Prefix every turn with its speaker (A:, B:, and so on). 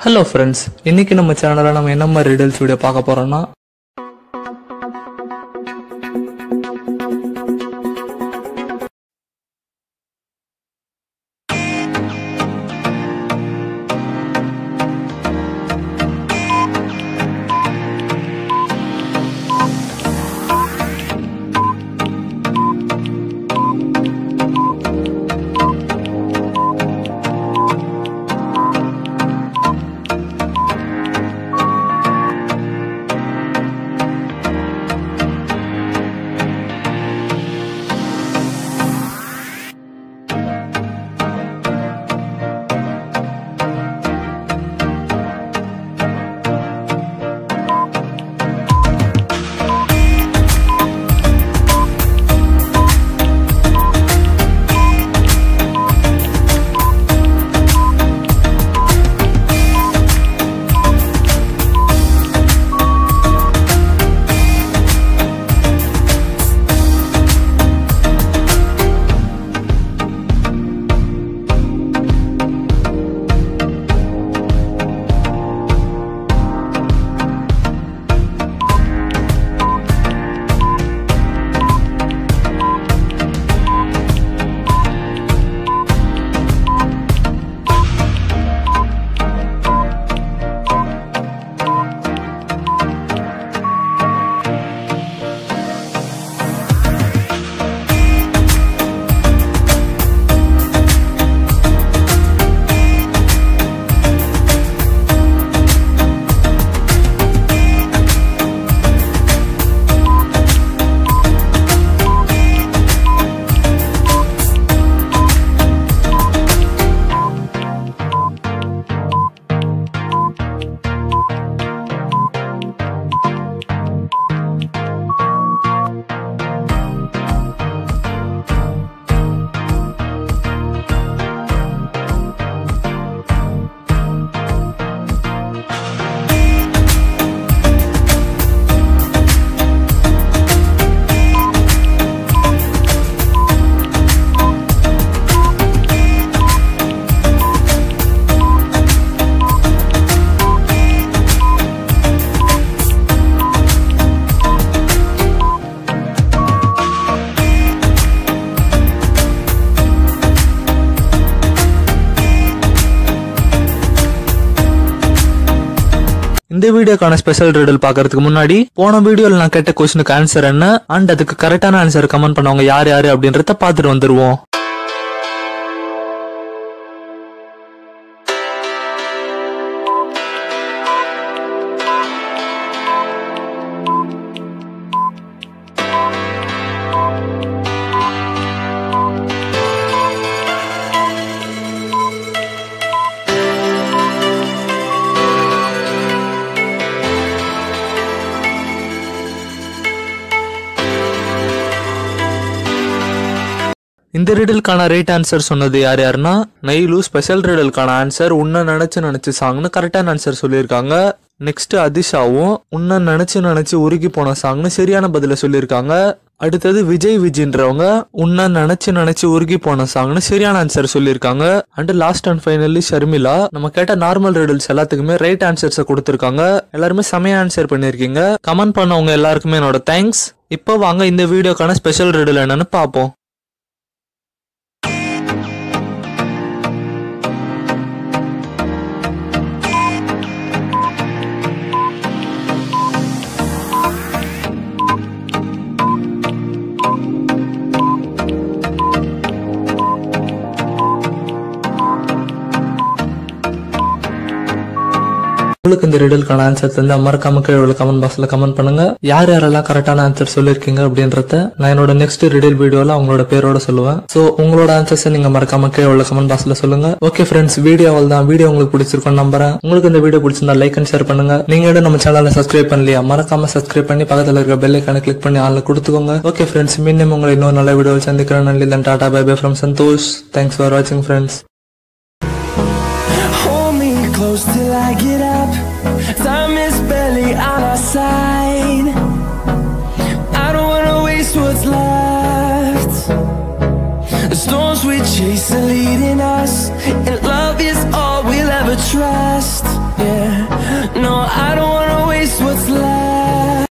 A: Hello friends இன்னைக்கு நம்ம சேனலில் நம்ம என்ன மாதிரி ரீடல்ஸ் வீடியோ பார்க்க போறோம்னா இந்த வீடியோக்கான ஸ்பெஷல் ரீடல் பார்க்கறதுக்கு முன்னாடி போன வீடியோல நான் கேட்ட கொஸ்டினுக்கு ஆன்சர் என்ன அண்ட் அதுக்கு கரெக்டான ஆன்சர் கமெண்ட் பண்ணவங்க யார் யாரு அப்படின்றத பார்த்துட்டு வந்துருவோம் இந்த ரீடலுக்கான ரைட் ஆன்சர் சொன்னது யார் யாருன்னா நெய்லு ஸ்பெஷல் ரீடலுக்கான ஆன்சர் உன்னை நினைச்சு நினைச்சு சாங்னு கரெக்டான ஆன்சர் சொல்லியிருக்காங்க நெக்ஸ்ட் அதிஷாவும் உன்னை நினைச்சு நினைச்சு உருகி போன சாங்னு சரியான பதில சொல்லியிருக்காங்க அடுத்தது விஜய் விஜின்றவங்க உன்னை நினைச்சு நினைச்சு உருகி போன சாங்னு சரியான ஆன்சர் சொல்லியிருக்காங்க and last and finally Sharmila நம்ம கேட்ட நார்மல் ரீடல்ஸ் எல்லாத்துக்குமே ரைட் ஆன்சர்ஸை கொடுத்துருக்காங்க எல்லாருமே செமையா ஆன்சர் பண்ணியிருக்கீங்க கமெண்ட் பண்ணவங்க எல்லாருக்குமே என்னோட தேங்க்ஸ் இப்போ வாங்க இந்த வீடியோக்கான ஸ்பெஷல் ரீடல் என்னன்னு பார்ப்போம் உங்களுக்கு இந்த ரிடலுக்கான ஆன்சர் தெரிஞ்சா மறக்காம கீழே உள்ள கமெண்ட் பாக்ஸ்ல கமெண்ட் பண்ணுங்க யார் யாரெல்லாம் கரெக்டான ஆன்சர் சொல்லிருக்கீங்க அப்படின்றத நான் என்னோட நெக்ஸ்ட் ரிடல் வீடியோல அவங்களோட பேரோட சொல்லுவேன் சோ உங்களோட ஆன்சர்ஸ் நீங்க மறக்காம கீழே உள்ள கமெண்ட் பாக்ஸ்ல சொல்லுங்க ஓகே ஃப்ரெண்ட்ஸ் வீடியோ தான் வீடியோ உங்களுக்கு பிடிச்சிருக்கும் நம்புறேன் உங்களுக்கு இந்த வீடியோ பிடிச்சிருந்தா லைக் அண்ட் ஷேர் பண்ணுங்க நீங்க இன்னும் நம்ம சேனலை சப்ஸ்கிரைப் பண்ணலையா மறக்காம சப்ஸ்கிரைப் பண்ணி பக்கத்துல இருக்க பெல் ஐக்கான கிளிக் பண்ணி ஆள்ல கொடுத்துக்கோங்க ஓகே ஃப்ரெண்ட்ஸ் மீண்டும் உங்களை இன்னொரு நல்ல வீடியோவில் சந்திக்கிறேன் நன்றி ta ta bye bye from Santhosh thanks for வாட்சிங் friends
B: Hold me close till I get up. Time is barely on our side. I don't wanna waste what's left. The storms we chase are leading us, and love is all we'll ever trust.